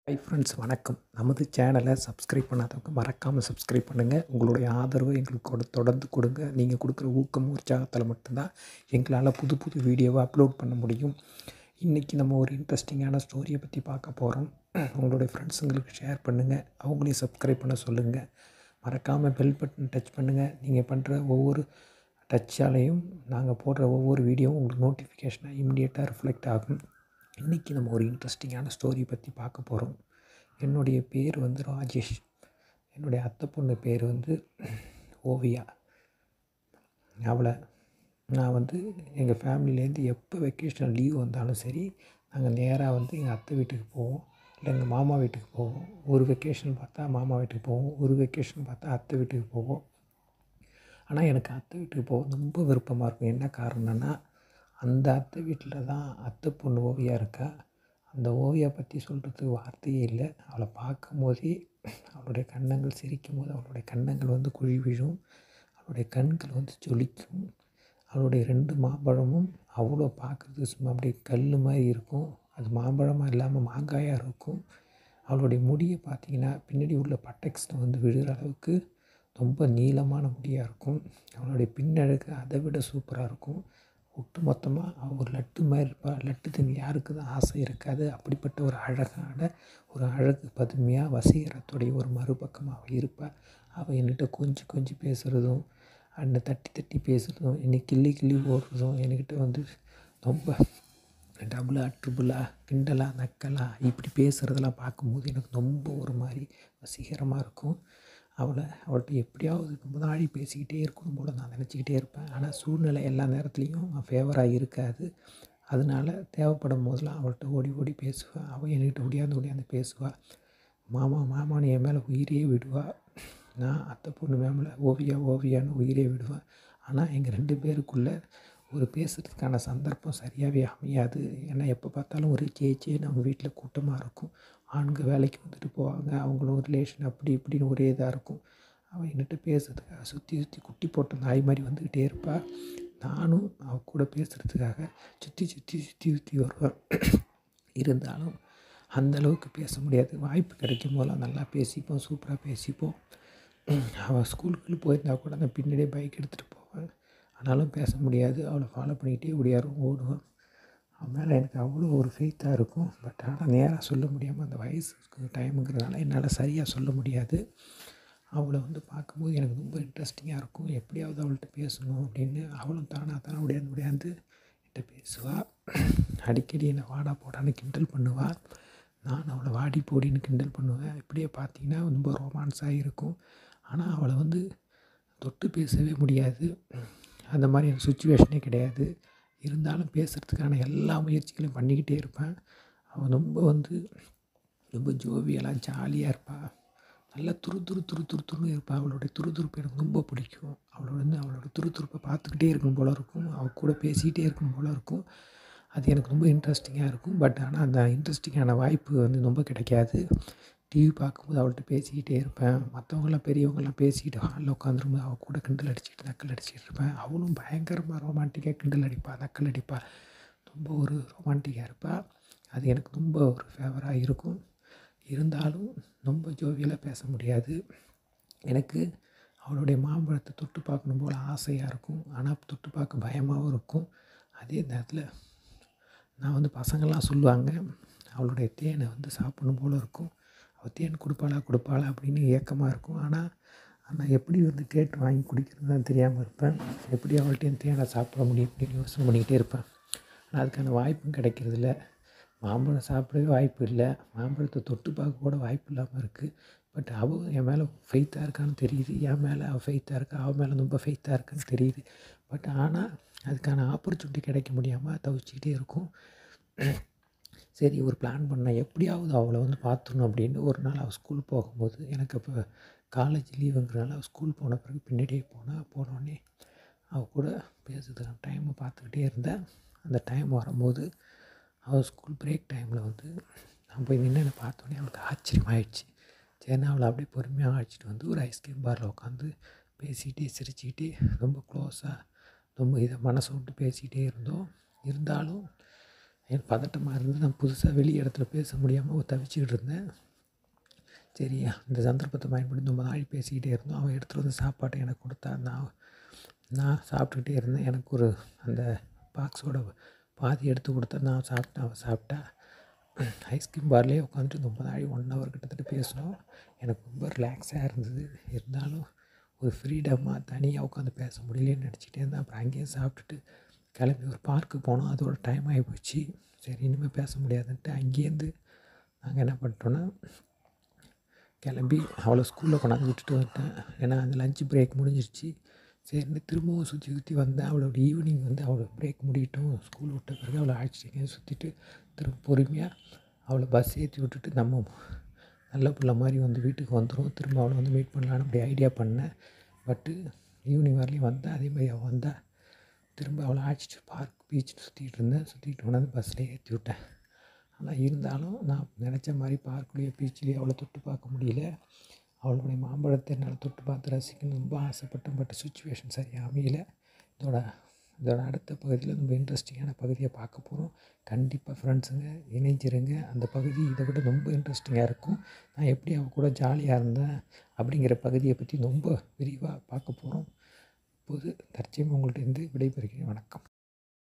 hi friends வணக்கம் நமது சேனலை சப்ஸ்கிரைப் பண்ணாதவங்க மறக்காமல் சப்ஸ்கிரைப் பண்ணுங்கள் உங்களுடைய ஆதரவு எங்களுக்கு கொடு தொடர்ந்து கொடுங்க நீங்கள் கொடுக்குற ஊக்கம் உற்சாகத்தில் மட்டும்தான் எங்களால் புது புது வீடியோவை அப்லோட் பண்ண முடியும் இன்றைக்கி நம்ம ஒரு இன்ட்ரெஸ்டிங்கான ஸ்டோரியை பற்றி பார்க்க போகிறோம் உங்களுடைய ஃப்ரெண்ட்ஸுங்களுக்கு ஷேர் பண்ணுங்கள் அவங்களையும் சப்ஸ்கிரைப் பண்ண சொல்லுங்கள் மறக்காமல் பெல் பட்டன் டச் பண்ணுங்கள் நீங்கள் பண்ணுற ஒவ்வொரு டச்சாலையும் நாங்கள் போடுற ஒவ்வொரு வீடியோவும் உங்களுக்கு நோட்டிஃபிகேஷனாக இம்மிடியேட்டாக ரிஃப்ளெக்ட் ஆகும் இன்றைக்கி நம்ம ஒரு இன்ட்ரெஸ்டிங்கான ஸ்டோரி பற்றி பார்க்க போகிறோம் என்னுடைய பேர் வந்து ராஜேஷ் என்னுடைய அத்தை பொண்ணு பேர் வந்து ஓவியா அவளை நான் வந்து எங்கள் ஃபேமிலிலேருந்து எப்போ வெக்கேஷனல் லீவ் வந்தாலும் சரி நாங்கள் நேராக வந்து எங்கள் அத்தை வீட்டுக்கு போவோம் இல்லை எங்கள் மாமா வீட்டுக்கு போவோம் ஒரு வெக்கேஷன் பார்த்தா மாமா வீட்டுக்கு போவோம் ஒரு வெக்கேஷன் பார்த்தா அத்தை வீட்டுக்கு போவோம் ஆனால் எனக்கு அத்தை வீட்டுக்கு போக ரொம்ப விருப்பமாக இருக்கும் என்ன காரணம்னா அந்த அத்தை வீட்டில் தான் அத்தை பொண்ணு ஓவியா இருக்கா அந்த ஓவியா பற்றி சொல்கிறதுக்கு வார்த்தையே இல்லை அவளை பார்க்கும் போதே அவளுடைய கன்னங்கள் சிரிக்கும் போது அவளுடைய கன்னங்கள் வந்து குழி விழும் அவளுடைய கண்கள் வந்து ஜொலிக்கும் அவளுடைய ரெண்டு மாம்பழமும் அவ்வளோ பார்க்குறதுக்கு சும்மா அப்படியே கல் மாதிரி இருக்கும் அது மாம்பழமாக இல்லாமல் மாங்காயாக இருக்கும் அவளுடைய முடியை பார்த்திங்கன்னா பின்னாடி உள்ள பட்டெக்ஸில் வந்து விழுகிற அளவுக்கு ரொம்ப நீளமான முடியாக இருக்கும் அவளுடைய பின்னழகு அதை விட சூப்பராக இருக்கும் ஒட்டு மொத்தமாக அவள் ஒரு லட்டு மாதிரி இருப்பாள் லட்டு தின் யாருக்கு தான் ஆசை இருக்காது அப்படிப்பட்ட ஒரு அழகான ஒரு அழகு பதுமையாக வசீகரத்துடைய ஒரு மறுபக்கமாக அவள் இருப்பாள் அவள் என்கிட்ட கொஞ்சி கொஞ்சி பேசுகிறதும் அந்த தட்டி தட்டி பேசுகிறதும் என்னை கிள்ளி கிள்ளி ஓடுறதும் என்கிட்ட வந்து ரொம்ப டபுளா ட்ரிபிளா கிண்டலா நக்கலா இப்படி பேசுகிறதெல்லாம் பார்க்கும்போது எனக்கு ரொம்ப ஒரு மாதிரி வசீகரமாக இருக்கும் அவளை அவள்கிட்ட எப்படியாவது முன்னாடி பேசிக்கிட்டே இருக்கணும் போல் நான் நினச்சிக்கிட்டே இருப்பேன் ஆனால் சூழ்நிலை எல்லா நேரத்துலேயும் ஃபேவராக இருக்காது அதனால தேவைப்படும் போதெல்லாம் அவள்கிட்ட ஓடி ஓடி பேசுவேன் அவள் என்கிட்ட ஒடியாந்து ஒடியாந்து பேசுவாள் மாமா மாமான்னு என் மேலே உயிரே விடுவாள் நான் அத்தை பொண்ணு மேலே ஓவியா ஓவியான்னு உயிரே விடுவேன் ஆனால் எங்கள் ரெண்டு பேருக்குள்ளே ஒரு பேசுகிறதுக்கான சந்தர்ப்பம் சரியாகவே அமையாது ஏன்னா எப்போ பார்த்தாலும் ஒரு சேச்சே நம்ம வீட்டில் கூட்டமாக இருக்கும் ஆண்கள் வேலைக்கு வந்துட்டு போவாங்க அவங்களும் ரிலேஷன் அப்படி இப்படின்னு ஒரே இதாக இருக்கும் அவள் என்கிட்ட பேசுறதுக்காக சுற்றி சுற்றி குட்டி போட்ட நாய் மாதிரி வந்துக்கிட்டே இருப்பாள் நானும் அவள் கூட பேசுகிறதுக்காக சுற்றி சுற்றி சுற்றி சுற்றி வருவேன் இருந்தாலும் அந்தளவுக்கு பேச முடியாது வாய்ப்பு கிடைக்கும் போதெல்லாம் நல்லா பேசிப்போம் சூப்பராக பேசிப்போம் அவள் ஸ்கூலுக்கு போயிருந்தா கூட நான் பின்னாடியே பைக் எடுத்துகிட்டு போவேன் ஆனாலும் பேச முடியாது அவளை ஃபாலோ பண்ணிக்கிட்டே ஓடியாரும் ஓடுவேன் அவன் மேலே எனக்கு அவ்வளோ ஒரு ஃபெய்த்தாக இருக்கும் பட் ஆனால் நேராக சொல்ல முடியாமல் அந்த வயசுக்கு டைமுங்கிறதுனால என்னால் சரியாக சொல்ல முடியாது அவளை வந்து பார்க்கும்போது எனக்கு ரொம்ப இன்ட்ரெஸ்டிங்காக இருக்கும் எப்படியாவது அவள்கிட்ட பேசணும் அப்படின்னு அவளும் தானாக தானே உடையாந்து உடையாந்து என்கிட்ட பேசுவாள் அடிக்கடி என்னை வாடா போடான்னு கிண்டல் பண்ணுவாள் நான் அவளை வாடி போடின்னு கிண்டல் பண்ணுவேன் இப்படியே பார்த்தீங்கன்னா ரொம்ப ரொமான்ஸாக இருக்கும் ஆனால் அவளை வந்து தொட்டு பேசவே முடியாது அந்த மாதிரி சுச்சுவேஷனே கிடையாது இருந்தாலும் பேசுகிறதுக்கான எல்லா முயற்சிகளையும் பண்ணிக்கிட்டே இருப்பேன் அவள் ரொம்ப வந்து ரொம்ப ஜோவியெல்லாம் ஜாலியாக இருப்பாள் நல்லா துரு துரு துரு துரு துருன்னு இருப்பாள் அவளுடைய துருதுருப்பு எனக்கு ரொம்ப பிடிக்கும் அவளோட வந்து அவளோட துருதுருப்பை பார்த்துக்கிட்டே இருக்கணும் போல் இருக்கும் அவள் கூட பேசிக்கிட்டே இருக்கணும் போல் இருக்கும் அது எனக்கு ரொம்ப இன்ட்ரெஸ்டிங்காக இருக்கும் பட் ஆனால் அந்த இன்ட்ரெஸ்டிங்கான வாய்ப்பு வந்து ரொம்ப கிடைக்காது டிவி பார்க்கும்போது அவள்கிட்ட பேசிக்கிட்டே இருப்பேன் மற்றவங்களாம் பெரியவங்களாம் பேசிக்கிட்டு ஹாலில் உட்காந்துரும்போது அவள் கூட கிண்டல் அடிச்சுட்டு நக்கல் அடிச்சுட்டு இருப்பேன் அவளும் பயங்கரமாக ரொமான்டிக்காக கிண்டல் அடிப்பாள் நக்கல் அடிப்பாள் ரொம்ப ஒரு ரொமான்டிக்காக இருப்பாள் அது எனக்கு ரொம்ப ஒரு ஃபேவராக இருக்கும் இருந்தாலும் ரொம்ப ஜோவியலாக பேச முடியாது எனக்கு அவளுடைய மாம்பழத்தை தொட்டு பார்க்கணும் போல் ஆசையாக இருக்கும் ஆனால் தொட்டு பார்க்க பயமாகவும் இருக்கும் அதே நேரத்தில் நான் வந்து பசங்கள்லாம் சொல்லுவாங்க அவளுடைய தேனை வந்து சாப்பிடணும் போல் இருக்கும் அவள் தேன் கொடுப்பாளா கொடுப்பாளா அப்படின்னு ஏக்கமாக இருக்கும் ஆனால் நான் எப்படி வந்து கேட்டு வாங்கி குடிக்கிறதுன்னு தெரியாமல் இருப்பேன் எப்படி அவள்கிட்ட தேனை சாப்பிட முடியும் அப்படின்னு யோசனை பண்ணிக்கிட்டே இருப்பேன் ஆனால் அதுக்கான வாய்ப்பும் கிடைக்கிறதில்ல மாம்பழம் சாப்பிடவே வாய்ப்பு இல்லை மாம்பழத்தை தொட்டு பார்க்க கூட வாய்ப்பு இல்லாமல் இருக்குது பட் அவள் என் மேலே ஃபெய்த்தாக இருக்கான்னு தெரியுது என் மேலே அவள் ஃபெய்த்தாக இருக்கா அவள் மேலே ரொம்ப ஃபெய்த்தாக இருக்கான்னு தெரியுது பட் ஆனால் அதுக்கான ஆப்பர்ச்சுனிட்டி கிடைக்க முடியாமல் தவிச்சிக்கிட்டே இருக்கும் சரி ஒரு பிளான் பண்ணேன் எப்படியாவது அவளை வந்து பார்த்துடணும் அப்படின்னு ஒரு நாள் அவள் ஸ்கூல் போகும்போது எனக்கு அப்போ காலேஜ் லீவுங்கிறனால அவள் ஸ்கூல் போன பிறகு பின்னாடியே போனால் போனோடனே அவள் கூட பேசுறதுக்கான டைமை பார்த்துக்கிட்டே இருந்தேன் அந்த டைம் வரும்போது அவள் ஸ்கூல் பிரேக் டைமில் வந்து நான் போய் நின்று பார்த்தோன்னே அவளுக்கு ஆச்சரியமாயிடுச்சு சரினா அவளை அப்படியே பொறுமையாக அழைச்சிட்டு வந்து ஒரு ஐஸ்கிரீம் பாரில் உட்காந்து பேசிக்கிட்டே சிரிச்சுக்கிட்டே ரொம்ப க்ளோஸாக ரொம்ப இதை மனசை விட்டு பேசிக்கிட்டே இருந்தோம் இருந்தாலும் எனக்கு பதட்டமாக இருந்து நான் புதுசாக வெளி இடத்துல பேச முடியாமல் தவிச்சிக்கிட்டு இருந்தேன் சரி அந்த சந்தர்ப்பத்தை பயன்படுத்தி ரொம்ப நாள் பேசிக்கிட்டே இருந்தோம் அவன் எடுத்துகிட்டு வந்து சாப்பாட்டை எனக்கு கொடுத்தா நான் நான் சாப்பிட்டுக்கிட்டே இருந்தேன் எனக்கு ஒரு அந்த பாக்ஸோட பாதி எடுத்து கொடுத்தா நான் சாப்பிட்டேன் அவன் சாப்பிட்டா ஐஸ்கிரீம் பார்லேயே உட்காந்துட்டு ரொம்ப நாள் ஒன் ஹவர் கிட்டத்தட்ட பேசினோம் எனக்கு ரொம்ப ரிலாக்ஸாக இருந்தது இருந்தாலும் ஒரு ஃப்ரீடமாக தனியாக உட்காந்து பேச முடியலன்னு நினச்சிட்டே இருந்தேன் அப்புறம் அங்கேயே சாப்பிட்டுட்டு கிளம்பி ஒரு பார்க்கு போனோம் அதோட டைம் ஆகி போச்சு சரி இனிமேல் பேச முடியாதுன்ட்டு அங்கேருந்து நாங்கள் என்ன பண்ணிட்டோன்னா கிளம்பி அவளை ஸ்கூலில் கொண்டாந்து விட்டுட்டு வந்துட்டேன் ஏன்னா அந்த லஞ்ச் பிரேக் முடிஞ்சிருச்சு சரின்னு திரும்பவும் சுற்றி சுற்றி வந்தேன் அவளோட ஈவினிங் வந்து அவளை பிரேக் முடியட்டும் ஸ்கூல் விட்ட பிறகு அவளை அழைச்சிட்டு சுற்றிட்டு திரும்ப பொறுமையாக அவளை பஸ் ஏற்றி விட்டுட்டு நம்ம நல்ல பிள்ளை மாதிரி வந்து வீட்டுக்கு வந்துடும் திரும்ப அவளை வந்து மீட் பண்ணலான்னு அப்படி ஐடியா பண்ணேன் பட்டு ஈவினிங் வரலையும் வந்தேன் அதே மாதிரி அவள் வந்தா திரும்ப அவளை அழைச்சிட்டு பார்க் பீச் சுற்றிட்டு இருந்தேன் சுற்றிட்டு கொண்டாந்து பஸ்ஸில் ஏற்றி விட்டேன் ஆனால் இருந்தாலும் நான் நினச்ச மாதிரி பார்க்லேயோ பீச்லேயோ அவளை தொட்டு பார்க்க முடியல அவளுடைய மாம்பழத்தை என்னால் தொட்டு பார்த்து ரசிக்கணும்னு ரொம்ப ஆசைப்பட்டேன் பட் சுச்சுவேஷன் சரியாக அமையல இதோட இதோட அடுத்த பகுதியில் ரொம்ப இன்ட்ரெஸ்டிங்கான பகுதியை பார்க்க போகிறோம் கண்டிப்பாக ஃப்ரெண்ட்ஸுங்க இணைஞ்சிருங்க அந்த பகுதி இதை விட ரொம்ப இன்ட்ரெஸ்டிங்காக இருக்கும் நான் எப்படி அவள் கூட ஜாலியாக இருந்தேன் அப்படிங்கிற பகுதியை பற்றி ரொம்ப விரிவாக பார்க்க போகிறோம் இப்போது தற்சயம் உங்கள்கிட்ட இருந்து விடைபெறுகிறேன் வணக்கம்